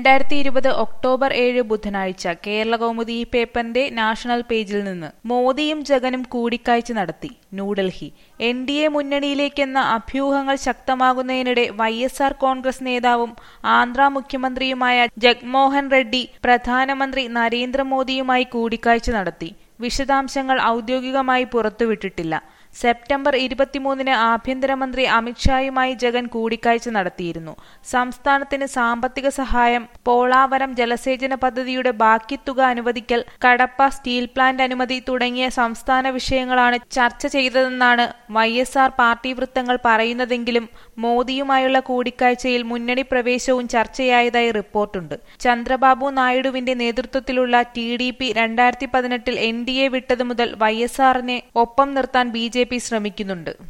രണ്ടായിരത്തി ഇരുപത് ഒക്ടോബർ ഏഴ് ബുധനാഴ്ച കേരളകൗമുദി ഈ പേപ്പറിന്റെ നാഷണൽ പേജിൽ നിന്ന് മോദിയും ജഗനും കൂടിക്കാഴ്ച നടത്തി ന്യൂഡൽഹി എൻ ഡി എ മുന്നണിയിലേക്കെന്ന അഭ്യൂഹങ്ങൾ ശക്തമാകുന്നതിനിടെ വൈ എസ് ആർ കോൺഗ്രസ് നേതാവും ആന്ധ്ര മുഖ്യമന്ത്രിയുമായ ജഗ്മോഹൻ റെഡ്ഡി പ്രധാനമന്ത്രി നരേന്ദ്രമോദിയുമായി കൂടിക്കാഴ്ച നടത്തി വിശദാംശങ്ങൾ ഔദ്യോഗികമായി പുറത്തുവിട്ടിട്ടില്ല സെപ്റ്റംബർ ഇരുപത്തിമൂന്നിന് ആഭ്യന്തരമന്ത്രി അമിത്ഷായുമായി ജഗൻ കൂടിക്കാഴ്ച നടത്തിയിരുന്നു സംസ്ഥാനത്തിന് സാമ്പത്തിക സഹായം പോളാവരം ജലസേചന പദ്ധതിയുടെ ബാക്കി തുക അനുവദിക്കൽ കടപ്പ സ്റ്റീൽ പ്ലാന്റ് അനുമതി തുടങ്ങിയ സംസ്ഥാന വിഷയങ്ങളാണ് ചർച്ച ചെയ്തതെന്നാണ് വൈ എസ് ആർ പാർട്ടി വൃത്തങ്ങൾ പറയുന്നതെങ്കിലും മോദിയുമായുള്ള കൂടിക്കാഴ്ചയിൽ മുന്നണി പ്രവേശവും ചർച്ചയായതായി റിപ്പോർട്ടുണ്ട് ചന്ദ്രബാബു നായിഡുവിന്റെ നേതൃത്വത്തിലുള്ള ടി ഡി പി രണ്ടായിരത്തി പതിനെട്ടിൽ എൻ ഡി എ വിട്ടതു മുതൽ വൈ എസ് ആറിനെ ഒപ്പം നിർത്താൻ ബി ജെ പി ശ്രമിക്കുന്നുണ്ട്